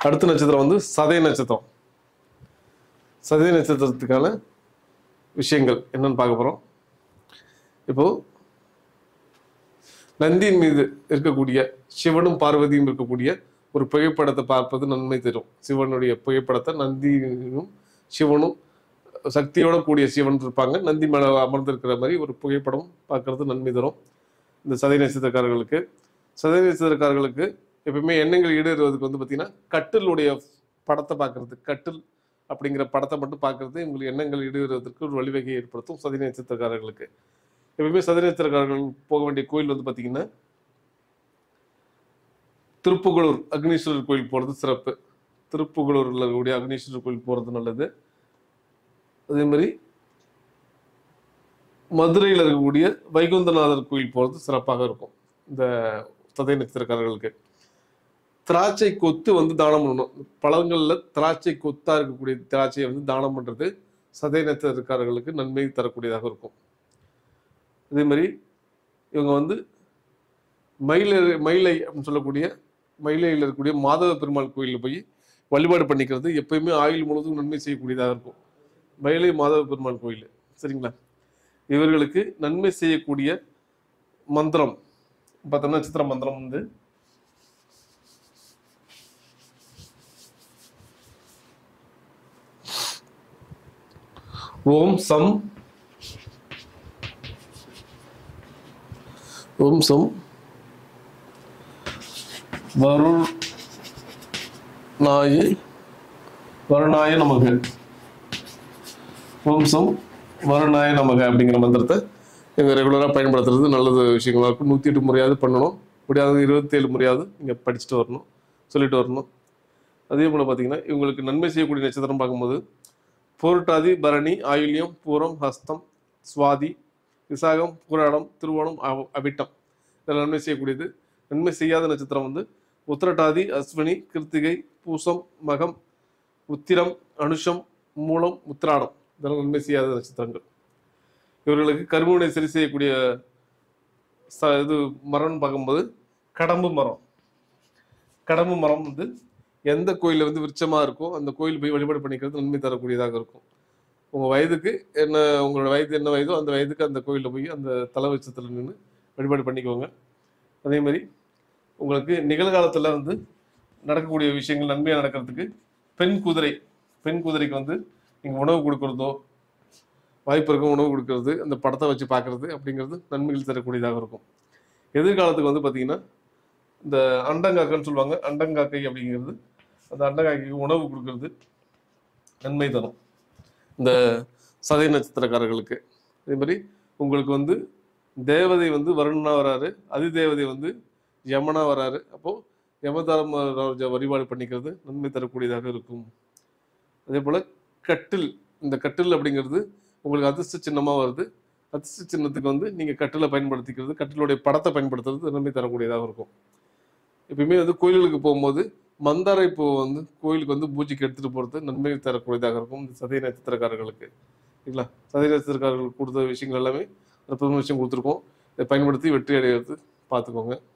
அடுத்த நட்சத்திரம் வந்து சதய நட்சத்திரம் சதய நட்சத்திரத்துக்கான விஷயங்கள் என்னன்னு பார்க்க போறோம் இப்போ நந்தியின் மீது இருக்கக்கூடிய சிவனும் பார்வதியும் இருக்கக்கூடிய ஒரு புகைப்படத்தை பார்ப்பது நன்மை தரும் சிவனுடைய புகைப்படத்தை நந்தியும் சிவனும் சக்தியோட கூடிய சிவன் இருப்பாங்க நந்தி மேல அமர்ந்திருக்கிற மாதிரி ஒரு புகைப்படம் பார்க்கறது நன்மை தரும் இந்த சதய நட்சத்திரக்காரர்களுக்கு சதய நட்சத்திரக்காரர்களுக்கு எப்பயுமே எண்ணங்கள் ஈடேறுவதுக்கு வந்து பார்த்தீங்கன்னா கட்டிலுடைய படத்தை பார்க்கறது கட்டில் அப்படிங்கிற படத்தை மட்டும் பார்க்கறது உங்களுக்கு எண்ணங்கள் ஈடேறுவதற்கு ஒரு வழிவகை ஏற்படுத்தும் சதய நட்சத்திரக்காரர்களுக்கு எப்பயுமே சதய நட்சத்திரக்காரர்கள் போக வேண்டிய கோயில் வந்து பார்த்தீங்கன்னா திருப்புகலூர் அக்னீஸ்வரர் கோயில் போகிறது சிறப்பு திருப்புகலூரில் இருக்கக்கூடிய அக்னீஸ்வரர் கோயில் போகிறது நல்லது அதே மாதிரி மதுரையில் இருக்கக்கூடிய வைகுந்தநாதர் கோயில் போகிறது சிறப்பாக இருக்கும் இந்த சதய நட்சத்திரக்காரர்களுக்கு திராட்சை கொத்து வந்து தானம் பண்ணணும் பழங்களில் திராட்சை கொத்தா இருக்கக்கூடிய திராட்சையை வந்து தானம் பண்றது சதய நட்சத்திரக்காரர்களுக்கு நன்மை தரக்கூடியதாக இருக்கும் அதே மாதிரி இவங்க வந்து மயிலை மயிலை அப்படின்னு சொல்லக்கூடிய மயிலையில் இருக்கக்கூடிய மாதவ பெருமாள் கோயிலில் போய் வழிபாடு பண்ணிக்கிறது எப்பயுமே ஆயுள் முழுவதும் நன்மை செய்யக்கூடியதாக இருக்கும் மயிலை மாதவ பெருமாள் கோயில் சரிங்களா இவர்களுக்கு நன்மை செய்யக்கூடிய மந்திரம் பார்த்தோம்னா நட்சத்திர மந்திரம் வந்து ஓம் சம் ஓம் சம் வருண் நாய வருணாய நமக ஓம் சம் வருணாய நமக அப்படிங்கிற மந்திரத்தை இவங்க ரெகுலராக பயன்படுத்துறது நல்லது விஷயங்களா இருக்கும் நூற்றி எட்டு முறையாவது பண்ணணும் முடியாத இருபத்தேழு முறையாவது நீங்கள் படிச்சுட்டு வரணும் சொல்லிட்டு வரணும் அதே போல் பார்த்தீங்கன்னா இவங்களுக்கு நன்மை செய்யக்கூடிய நட்சத்திரம் பார்க்கும்போது போர்ட்டாதி பரணி ஆயுள்யம் பூரம் ஹஸ்தம் சுவாதி விசாகம் பூராடம் திருவோணம் அவ- அவிட்டம் இதில் நன்மை செய்யக்கூடியது நன்மை செய்யாத நட்சத்திரம் வந்து உத்திரட்டாதி அஸ்வினி கிருத்திகை பூசம் மகம் உத்திரம் அனுஷம் மூலம் உத்திராடம் இதெல்லாம் நன்மை செய்யாத நட்சத்திரங்கள் இவர்களுக்கு கருமுனை சரி செய்யக்கூடிய ச இது மரம்னு பார்க்கும்போது கடம்பு மரம் கடம்பு மரம் வந்து எந்த கோயிலில் வந்து விருட்சமா இருக்கோ அந்த கோயில் போய் வழிபாடு பண்ணிக்கிறது நன்மை தரக்கூடியதாக இருக்கும் உங்க வயதுக்கு என்ன உங்களோட வயது என்ன வயதோ அந்த வயதுக்கு அந்த கோயிலில் போய் அந்த தலை விருட்சத்துல நின்று வழிபாடு பண்ணிக்கோங்க அதே மாதிரி உங்களுக்கு நிகழ்காலத்துல வந்து நடக்கக்கூடிய விஷயங்கள் நன்மையாக நடக்கிறதுக்கு பெண் குதிரை பெண் குதிரைக்கு வந்து நீங்கள் உணவு கொடுக்கறதோ வாய்ப்பு இருக்கும் உணவு கொடுக்கறது அந்த படத்தை வச்சு பார்க்கறது அப்படிங்கிறது நன்மைகள் தரக்கூடியதாக இருக்கும் எதிர்காலத்துக்கு வந்து பார்த்தீங்கன்னா இந்த அண்டங்காக்கைன்னு சொல்லுவாங்க அண்டங்காக்கை அப்படிங்கிறது அந்த அண்டங்காக்கைக்கு உணவு கொடுக்கறது நன்மை தரும் இந்த சதய நட்சத்திரக்காரர்களுக்கு அதே மாதிரி உங்களுக்கு வந்து தேவதை வந்து வருணனா வராரு அதிதேவதை வந்து யமனா வராரு அப்போ யமதர்மராஜ வழிபாடு பண்ணிக்கிறது நன்மை தரக்கூடியதாக இருக்கும் அதே போல கட்டில் இந்த கட்டில் அப்படிங்கிறது உங்களுக்கு அதிர்ஷ்ட சின்னமா வருது அதிர்ஷ்ட சின்னத்துக்கு வந்து நீங்க கட்டிலை பயன்படுத்திக்கிறது கட்டிலுடைய படத்தை பயன்படுத்துறது நன்மை தரக்கூடியதாக இருக்கும் எப்பயுமே வந்து கோயில்களுக்கு போகும்போது மந்தாரை பூ வந்து கோயிலுக்கு வந்து பூஜைக்கு எடுத்துட்டு போறது நன்மை தரக்கூடியதாக இருக்கும் இந்த சதய நட்சத்திரக்காரர்களுக்கு சரிங்களா சதய நட்சத்திரக்காரர்களுக்கு கொடுத்த விஷயங்கள் எல்லாமே அற்புதமான விஷயம் கொடுத்துருக்கோம் இதை பயன்படுத்தி வெற்றி அடைகிறது பார்த்துக்கோங்க